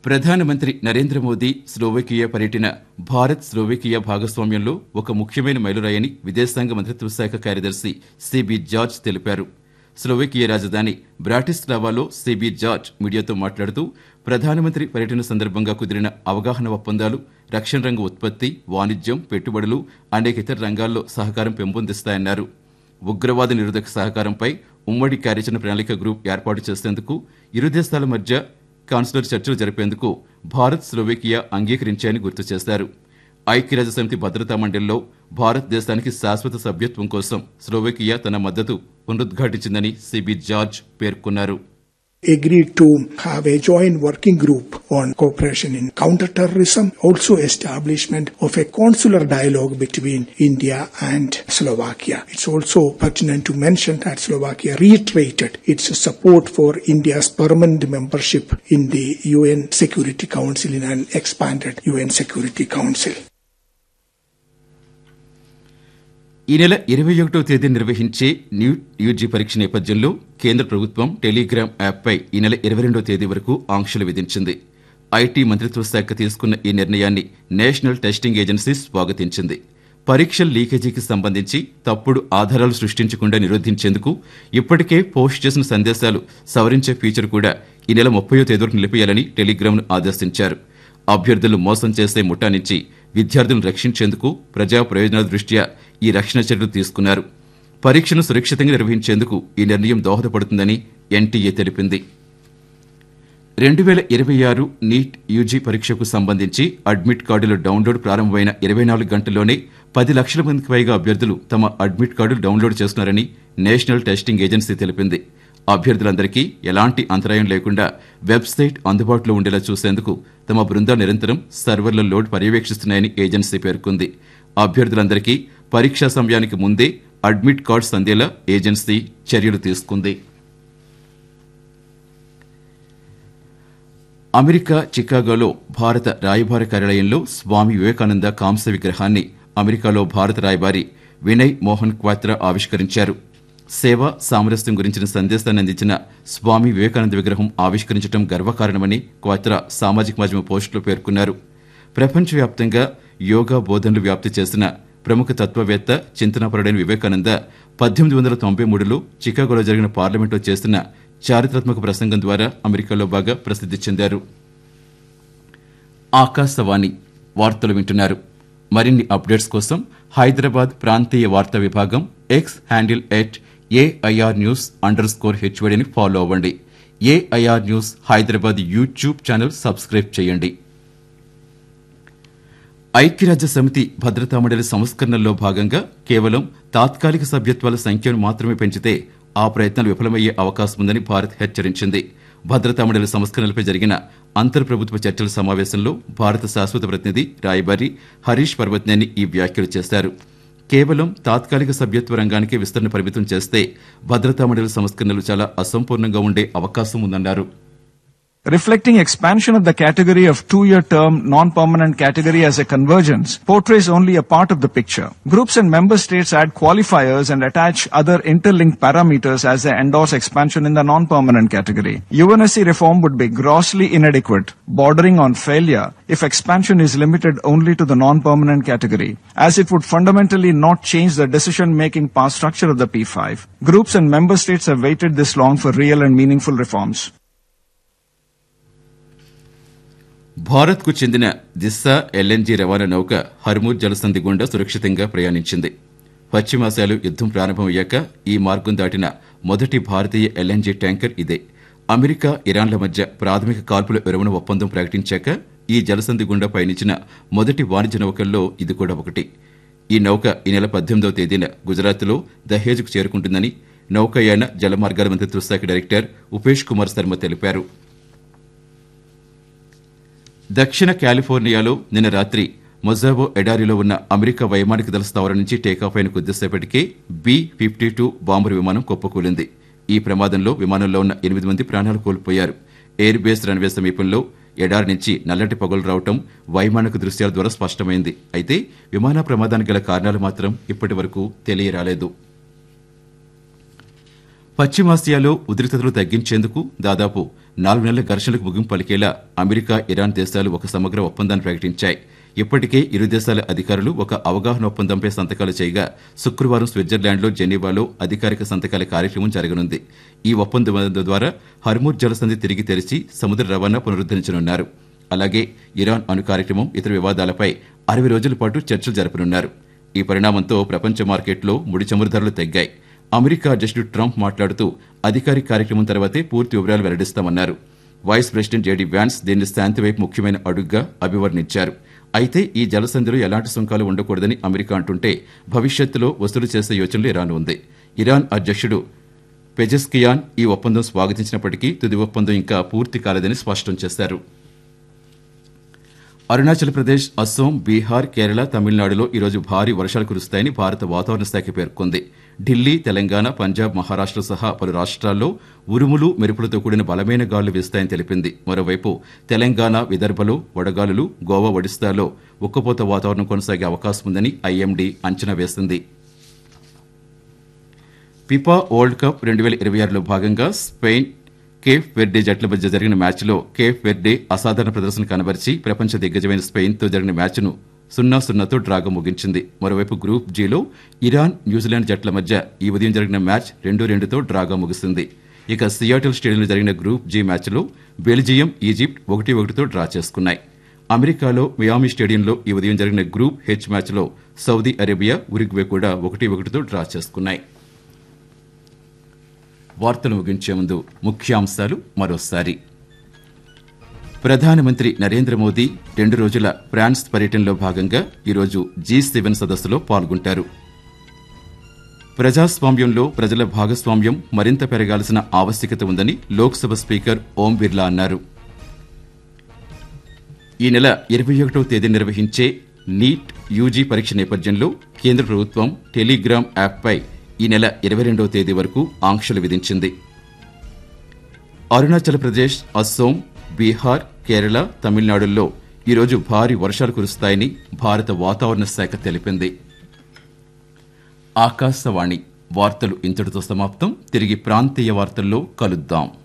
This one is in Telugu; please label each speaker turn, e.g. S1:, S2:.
S1: ప్రధానమంత్రి నరేంద్ర మోదీ స్లోవేకియా పర్యటన భారత్ స్లోవేకియా భాగస్వామ్యంలో ఒక ముఖ్యమైన మైలురాయని విదేశాంగ మంత్రిత్వ శాఖ కార్యదర్శి సిబి జార్జ్ తెలిపారు స్లోవేకియా రాజధాని బ్రాటిస్లావాలో సిబి జార్జ్ మీడియాతో మాట్లాడుతూ ప్రధానమంత్రి పర్యటన సందర్భంగా కుదిరిన అవగాహన ఒప్పందాలు రక్షణ రంగ ఉత్పత్తి వాణిజ్యం పెట్టుబడులు అనేక ఇతర రంగాల్లో సహకారం పెంపొందిస్తాయన్నారు ఉగ్రవాద నిరోధక సహకారంపై ఉమ్మడి కార్యాచరణ ప్రణాళిక గ్రూప్ ఏర్పాటు చేసేందుకు ఇరు దేశాల మధ్య కాన్సులర్ చర్చలు జరిపేందుకు భారత్ స్లోవేకియా అంగీకరించాయని గుర్తు చేశారు ఐక్యరాజ్య సమితి భద్రతా మండలిలో భారతదేశానికి శాశ్వత సభ్యత్వం కోసం స్లోవేకియా తన మద్దతు పునరుద్ఘాటించిందని సిబి జార్జ్ పేర్కొన్నారు
S2: agreed to have a joint working group on cooperation in counterterrorism, also establishment of a consular dialogue between India and Slovakia. It's also pertinent to mention that Slovakia reiterated its support for India's permanent membership in the UN Security Council in an expanded UN Security Council.
S1: ఈ నెల ఇరవై ఒకటో తేదీ నిర్వహించే న్యూ యూజీ పరీక్ష నేపథ్యంలో కేంద్ర ప్రభుత్వం టెలిగ్రామ్ యాప్పై ఈ నెల ఇరవై రెండో తేదీ వరకు ఆంక్షలు విధించింది ఐటీ మంత్రిత్వ శాఖ తీసుకున్న ఈ నిర్ణయాన్ని నేషనల్ టెస్టింగ్ ఏజెన్సీ స్వాగతించింది పరీక్షల లీకేజీకి సంబంధించి తప్పుడు ఆధారాలు సృష్టించకుండా నిరోధించేందుకు ఇప్పటికే పోస్ట్ చేసిన సందేశాలు సవరించే ఫీచర్ కూడా ఈ నెల ముప్పయో తేదీ వరకు నిలిపేయాలని టెలిగ్రామ్ను ఆదేశించారు అభ్యర్థులు మోసం చేసే ముఠా నుంచి విద్యార్థులను రక్షించేందుకు ప్రజా ప్రయోజనాల దృష్ట్యా ఈ రక్షణ చర్యలు తీసుకున్నారు పరీక్షను సురక్షితంగా నిర్వహించేందుకు ఈ నిర్ణయం దోహదపడుతుందని ఎన్టీఏ తెలిపింది రెండు వేల ఇరవై ఆరు నీట్ యూజీ పరీక్షకు సంబంధించి అడ్మిట్ కార్డుల డౌన్లోడ్ ప్రారంభమైన ఇరవై నాలుగు గంటల్లోనే పది లక్షల మందికి పైగా అభ్యర్థులు తమ అడ్మిట్ కార్డులు డౌన్లోడ్ చేస్తున్నారని నేషనల్ టెస్టింగ్ ఏజెన్సీ తెలిపింది అభ్యర్థులందరికీ ఎలాంటి అంతరాయం లేకుండా వెబ్సైట్ అందుబాటులో ఉండేలా చూసేందుకు తమ బృందాలు నిరంతరం సర్వర్ల లోడ్ పర్యవేక్షిస్తున్నాయని ఏజెన్సీ పేర్కొంది అభ్యర్థులందరికీ పరీక్షా సమయానికి ముందే అడ్మిట్ కార్డ్స్ అందేలా ఏజెన్సీ చర్యలు తీసుకుంది అమెరికా చికాగోలో భారత రాయబార కార్యాలయంలో స్వామి వివేకానంద కాంస్య విగ్రహాన్ని అమెరికాలో భారత రాయబారి వినయ్ మోహన్ క్వాత్రా ఆవిష్కరించారు సేవ సామరస్యం గురించిన సందేశాన్ని అందించిన స్వామి వివేకానంద విగ్రహం ఆవిష్కరించడం గర్వకారణమని క్వాత్రా సామాజిక మాధ్యమ పోస్టులో పేర్కొన్నారు ప్రపంచవ్యాప్తంగా యోగా బోధనలు వ్యాప్తి చేసిన ప్రముఖ తత్వవేత్త చింతనాపరుడైన వివేకానంద పద్దెనిమిది వందల తొంభై మూడులో చికాగోలో జరిగిన పార్లమెంట్లో చేసిన చారిత్రాత్మక ప్రసంగం ద్వారా అమెరికాలో బాగా ప్రసిద్ధి చెందారు ఆకాశవాణి వార్తలు వింటున్నారు మరిన్ని అప్డేట్స్ కోసం హైదరాబాద్ ప్రాంతీయ వార్తా విభాగం X handle at AIR news underscore హెచ్వడిని ఫాలో అవ్వండి AIR news Hyderabad YouTube channel subscribe చేయండి ఐక్యరాజ్య సమితి భద్రతా మండలి సంస్కరణల్లో భాగంగా కేవలం తాత్కాలిక సభ్యత్వాల సంఖ్యను మాత్రమే పెంచితే ఆ ప్రయత్నాలు విఫలమయ్యే అవకాశం ఉందని భారత్ హెచ్చరించింది భద్రతా మండలి సంస్కరణలపై జరిగిన అంతర్ ప్రభుత్వ చర్చల సమావేశంలో భారత శాశ్వత ప్రతినిధి రాయబారి హరీష్ పర్వత్నేని ఈ వ్యాఖ్యలు చేశారు కేవలం తాత్కాలిక సభ్యత్వ రంగానికే విస్తరణ పరిమితం చేస్తే భద్రతా మండలి సంస్కరణలు చాలా అసంపూర్ణంగా ఉండే అవకాశం ఉందన్నారు
S3: reflecting expansion of the category of two-year term non-permanent category as a convergence portrays only a part of the picture. Groups and member states add qualifiers and attach other interlinked parameters as they endorse expansion in the non-permanent category. UNSC reform would be grossly inadequate, bordering on failure if expansion is limited only to the non-permanent category, as it would fundamentally not change the decision-making power structure of the P5. Groups and member states have waited this long for real and meaningful reforms.
S1: భారత్కు చెందిన దిశ ఎల్ఎన్జీ రవాణా నౌక హర్మూర్ జలసంధి గుండా సురక్షితంగా ప్రయాణించింది పశ్చిమాసియాలో యుద్దం ప్రారంభమయ్యాక ఈ మార్గం దాటిన మొదటి భారతీయ ఎల్ఎన్జీ ట్యాంకర్ ఇదే అమెరికా ఇరాన్ల మధ్య ప్రాథమిక కాల్పుల విరమణ ఒప్పందం ప్రకటించాక ఈ జలసంధి గుండా పయనించిన మొదటి వాణిజ్య నౌకల్లో ఇది కూడా ఒకటి ఈ నౌక ఈ నెల పద్దెనిమిదవ తేదీన గుజరాత్లో దహేజ్కు చేరుకుంటుందని నౌకాయాన జలమార్గాల మంత్రిత్వ శాఖ డైరెక్టర్ ఉపేష్ కుమార్ శర్మ తెలిపారు దక్షిణ కాలిఫోర్నియాలో నిన్న రాత్రి మొజాబో ఎడారిలో ఉన్న అమెరికా వైమానిక దళ స్థావరం నుంచి టేకాఫ్ అయిన కొద్దిసేపటికే బి ఫిఫ్టీ టూ బాంబర్ విమానం కుప్పకూలింది ఈ ప్రమాదంలో విమానంలో ఉన్న ఎనిమిది మంది ప్రాణాలు కోల్పోయారు ఎయిర్ బేస్ రన్వే సమీపంలో ఎడారి నుంచి నల్లటి పొగలు రావటం వైమానిక దృశ్యాల ద్వారా స్పష్టమైంది అయితే విమాన ప్రమాదానికి గల కారణాలు మాత్రం ఇప్పటి వరకు తెలియరాలేదు పశ్చిమాసియాలో ఉద్రిక్తతలు తగ్గించేందుకు దాదాపు నాలుగు నెలల ఘర్షణలకు ముగింపు పలికేలా అమెరికా ఇరాన్ దేశాలు ఒక సమగ్ర ఒప్పందాన్ని ప్రకటించాయి ఇప్పటికే ఇరు దేశాల అధికారులు ఒక అవగాహన ఒప్పందంపై సంతకాలు చేయగా శుక్రవారం స్విట్జర్లాండ్లో జెనీవాలో అధికారిక సంతకాల కార్యక్రమం జరగనుంది ఈ ఒప్పందం ద్వారా హర్మూర్ జలసంధి తిరిగి తెరిచి సముద్ర రవాణా పునరుద్దరించనున్నారు అలాగే ఇరాన్ అణు కార్యక్రమం ఇతర వివాదాలపై అరవై రోజుల పాటు చర్చలు జరపనున్నారు ఈ పరిణామంతో ప్రపంచ మార్కెట్లో ముడి చమురు ధరలు తగ్గాయి అమెరికా అధ్యక్షుడు ట్రంప్ మాట్లాడుతూ అధికారిక కార్యక్రమం తర్వాతే పూర్తి వివరాలు వెల్లడిస్తామన్నారు వైస్ ప్రెసిడెంట్ జేడీ వ్యాన్స్ దీన్ని శాంతి వైపు ముఖ్యమైన అడుగ్గా అభివర్ణించారు అయితే ఈ జలసంధిలో ఎలాంటి సుంకాలు ఉండకూడదని అమెరికా అంటుంటే భవిష్యత్తులో వసూలు చేసే యోచనలు ఇరాన్ ఉంది ఇరాన్ అధ్యక్షుడు పెజెస్కియాన్ ఈ ఒప్పందం స్వాగతించినప్పటికీ తుది ఒప్పందం ఇంకా పూర్తి కాలేదని స్పష్టం చేశారు అరుణాచల్ ప్రదేశ్ అస్సోం బీహార్ కేరళ తమిళనాడులో ఈరోజు భారీ వర్షాలు కురుస్తాయని భారత వాతావరణ శాఖ పేర్కొంది ఢిల్లీ తెలంగాణ పంజాబ్ మహారాష్ట్ర సహా పలు రాష్ట్రాల్లో ఉరుములు మెరుపులతో కూడిన బలమైన గాలులు వీస్తాయని తెలిపింది మరోవైపు తెలంగాణ విదర్భలో వడగాలులు గోవా ఒడిస్తాలో ఉక్కపోత వాతావరణం కొనసాగే అవకాశం ఉందని ఐఎండీ అంచనా వేసింది ఫిఫా వరల్డ్ కప్ రెండు వేల ఇరవై ఆరులో భాగంగా స్పెయిన్ కేఫ్ వెర్డే జట్ల మధ్య జరిగిన మ్యాచ్లో కేఫ్ వెర్డే అసాధారణ ప్రదర్శన కనబరిచి ప్రపంచ దిగ్గజమైన స్పెయిన్తో జరిగిన మ్యాచ్ను సున్నా సున్నాతో డ్రాగా ముగించింది మరోవైపు గ్రూప్ జీలో ఇరాన్ న్యూజిలాండ్ జట్ల మధ్య ఈ ఉదయం జరిగిన మ్యాచ్ రెండు రెండుతో డ్రాగా ముగిసింది ఇక సియాటిల్ స్టేడియంలో జరిగిన గ్రూప్ జీ మ్యాచ్లో బెల్జియం ఈజిప్ట్ ఒకటి ఒకటితో డ్రా చేసుకున్నాయి అమెరికాలో మియామి స్టేడియంలో ఈ ఉదయం జరిగిన గ్రూప్ హెచ్ మ్యాచ్లో సౌదీ అరేబియా ఉరిగ్వే కూడా ఒకటి ఒకటితో డ్రా చేసుకున్నాయి వార్తలు ముగించే ముందు ముఖ్యాంశాలు మరోసారి ప్రధానమంత్రి నరేంద్ర మోదీ రెండు రోజుల ఫ్రాన్స్ పర్యటనలో భాగంగా ఈరోజు జీ సెవెన్ సదస్సులో పాల్గొంటారు ప్రజాస్వామ్యంలో ప్రజల భాగస్వామ్యం మరింత పెరగాల్సిన ఆవశ్యకత ఉందని లోక్సభ స్పీకర్ ఓం బిర్లా అన్నారు ఈ నెల ఇరవై ఒకటో తేదీ నిర్వహించే నీట్ యూజీ పరీక్ష నేపథ్యంలో కేంద్ర ప్రభుత్వం టెలిగ్రామ్ యాప్పై ఈ నెల ఇరవై రెండవ తేదీ వరకు ఆంక్షలు విధించింది అరుణాచల్ ప్రదేశ్ అస్సోం బీహార్ కేరళ తమిళనాడుల్లో ఈరోజు భారీ వర్షాలు కురుస్తాయని భారత వాతావరణ శాఖ తెలిపింది ఆకాశవాణి వార్తలు ఇంతటితో సమాప్తం తిరిగి ప్రాంతీయ వార్తల్లో కలుద్దాం